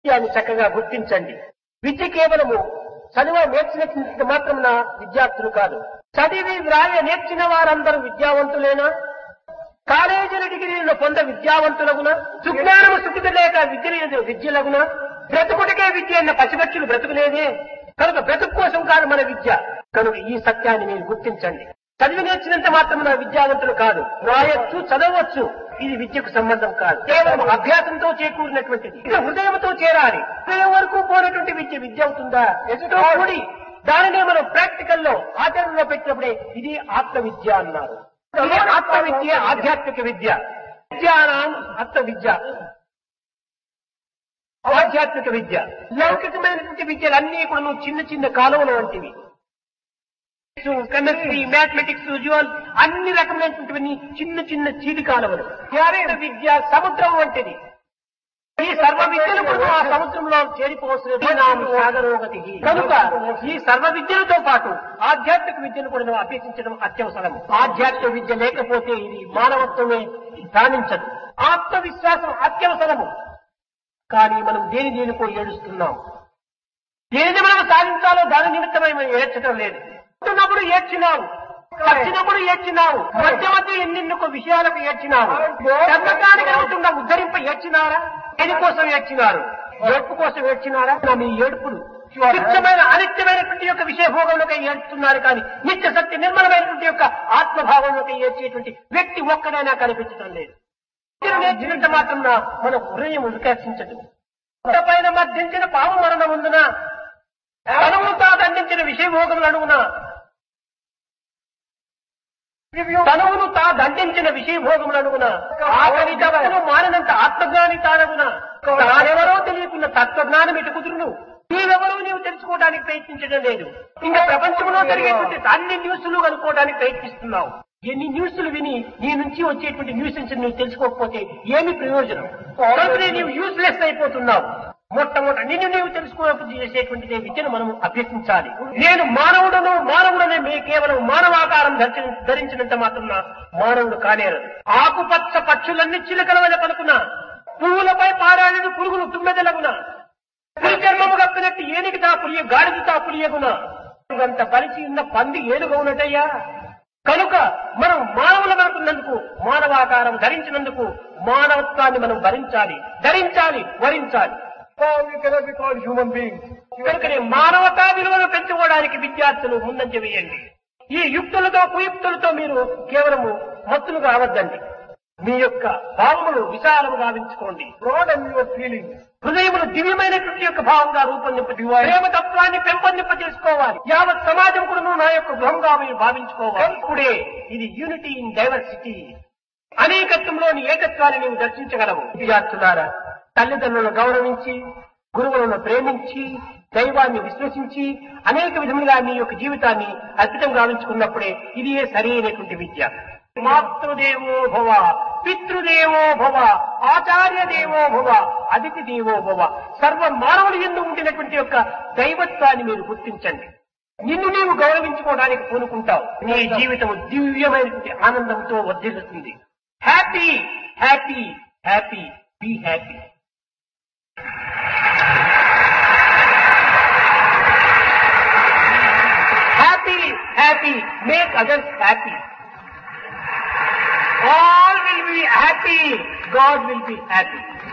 విషయాన్ని చక్కగా గుర్తించండి విద్య కేవలము చదువు నేర్చినంత మాత్రమున విద్యార్థులు కాదు చదివి వ్రాయ నేర్చిన వారందరూ విద్యావంతులేనా కాలేజీల డిగ్రీలను పొంద విద్యావంతులగున సుజ్ఞానము సుఖిత లేక విద్య లేదు విద్యలగున బ్రతుకుటకే విద్య అన్న పసిబచ్చులు బ్రతుకులేదే కనుక బ్రతుకు కోసం కాదు మన విద్య కనుక ఈ సత్యాన్ని మీరు గుర్తించండి చదివి నేర్చినంత మాత్రమున విద్యావంతులు కాదు రాయొచ్చు చదవచ్చు ఇది విద్యకు సంబంధం కాదు కేవలం అభ్యాసంతో చేకూరినటువంటిది ఇక హృదయంతో చేరాలి హృదయం వరకు పోయినటువంటి విద్య విద్య అవుతుందా ఎదుటో కూడి దానినే మనం ప్రాక్టికల్ లో ఆచరణలో పెట్టినప్పుడే ఇది ఆత్మ విద్య అన్నారు ఇది ఆత్మ విద్య ఆధ్యాత్మిక విద్య విద్యానాం ఆత్మ విద్య ఆధ్యాత్మిక విద్య లౌకికమైనటువంటి విద్యలన్నీ కూడా నువ్వు చిన్న చిన్న కాలువలు వంటివి కెమిస్ట్రీ మ్యాథమెటిక్స్ జువల్ అన్ని రకమైనటువంటి చిన్న చిన్న చీటి కాలువలు ధ్యాన విద్య సముద్రం వంటిది ఈ సర్వ విద్యలు కూడా ఆ సముద్రంలో చేరిపోవలసిన సాగరోగతి కనుక ఈ సర్వ విద్యలతో పాటు ఆధ్యాత్మిక విద్యను కూడా నువ్వు అభ్యసించడం అత్యవసరం ఆధ్యాత్మిక విద్య లేకపోతే ఇది మానవత్వమే రాణించదు ఆత్మవిశ్వాసం అత్యవసరము కానీ మనం దేని దేనికో ఏడుస్తున్నాం దేనిని మనం సాధించాలో దాని నిమిత్తమై మనం ఏడ్చడం లేదు పుట్టినప్పుడు ఏడ్చినావు వచ్చినప్పుడు ఏడ్చినావు మధ్య మధ్య ఎన్నెన్నో విషయాలకు ఏడ్చినావు చర్మకానికి అవుతున్న ఉద్ధరింప ఏడ్చినారా దేనికోసం ఏడ్చినారు ఏడ్పు కోసం ఏడ్చినారా నా మీ ఏడుపులు నిత్యమైన అనిత్యమైనటువంటి యొక్క విషయభోగంలోకి ఏడ్చుతున్నారు కానీ నిత్య సత్య నిర్మలమైనటువంటి యొక్క ఆత్మభావంలోకి ఏడ్చేటువంటి వ్యక్తి ఒక్కడైనా కనిపించడం లేదు నేర్చినంత మాత్రం మన హృదయం ఉల్కాసించదు పైన మధ్యించిన పాము మరణం ఉందున తనము తా దండించిన విషయభోగములు అడుగునా తనువును తా దండించిన విషయభోగములు అడుగున ఆఖరి తప్పును మారినంత ఆత్మజ్ఞాని తానగున తానెవరో తెలియకున్న తత్వజ్ఞానం ఇటు కుదురును నీవెవరో నీవు తెలుసుకోవడానికి ప్రయత్నించడం లేదు ఇంకా ప్రపంచంలో జరిగేటువంటి అన్ని న్యూస్లు కనుక్కోవడానికి ప్రయత్నిస్తున్నావు ఎన్ని న్యూస్లు విని నీ నుంచి వచ్చేటువంటి న్యూసెన్స్ నువ్వు తెలుసుకోకపోతే ఏమి ప్రయోజనం కనుకనే నీవు యూస్లెస్ అయిపోతున్నావు మొట్టమొదటి నిన్ను నీవు తెలుసుకోవడం చేసేటువంటి విద్యను మనం అభ్యసించాలి నేను మానవుడను మానవుడనే మీ కేవలం మానవాకారం ధరించి ధరించినంత మాత్రం మానవుడు కానేరదు ఆకుపచ్చ పక్షులన్నీ చిలకల వల్ల పలుకున్నా పువ్వులపై పారాడిన పురుగులు తుమ్మెదలగున పులి చర్మము కప్పినట్టు ఏనికి తా పులియ గాడిద తా పులియగున అంత బలిసి ఉన్న పంది ఏనుగా ఉన్నట్టయ్యా కనుక మనం మానవుల మనకున్నందుకు మానవాకారం ధరించినందుకు మానవత్వాన్ని మనం భరించాలి ధరించాలి వరించాలి How you cannot be called human beings. కనుకనే మానవతా విలువను పెంచుకోవడానికి విద్యార్థులు ముందంజ వేయండి ఈ యుక్తులతో కుయుక్తులతో మీరు కేవలము మత్తులు కావద్దండి మీ యొక్క భావములు విశాలము గావించుకోండి Broaden your feelings. హృదయములు దివ్యమైనటువంటి యొక్క భావంగా రూపొందింప ప్రేమ తత్వాన్ని పెంపొందింప చేసుకోవాలి యావత్ సమాజం కూడా నువ్వు నా యొక్క గృహంగా మీరు భావించుకోవాలి ఇప్పుడే ఇది యూనిటీ ఇన్ డైవర్సిటీ అనేకత్వంలోని ఏకత్వాన్ని నీవు దర్శించగలవు విద్యార్థులారా తల్లిదండ్రులను గౌరవించి గురువులను ప్రేమించి దైవాన్ని విశ్వసించి అనేక విధములుగా మీ యొక్క జీవితాన్ని అద్భుతం గావించుకున్నప్పుడే ఇది సరైనటువంటి విద్య మాతృదేవో భవ పితృదేవో భవ ఆచార్య దేవో భవ అతిథి దేవో భవ సర్వ మానవులు ఎందు ఉండినటువంటి యొక్క దైవత్వాన్ని మీరు గుర్తించండి నిన్ను నీవు గౌరవించుకోవడానికి పూనుకుంటావు నీ జీవితం దివ్యమైనటువంటి ఆనందంతో వర్ధిల్లుతుంది happy happy happy be happy happy, happy, make others happy. All will be happy, God will be happy.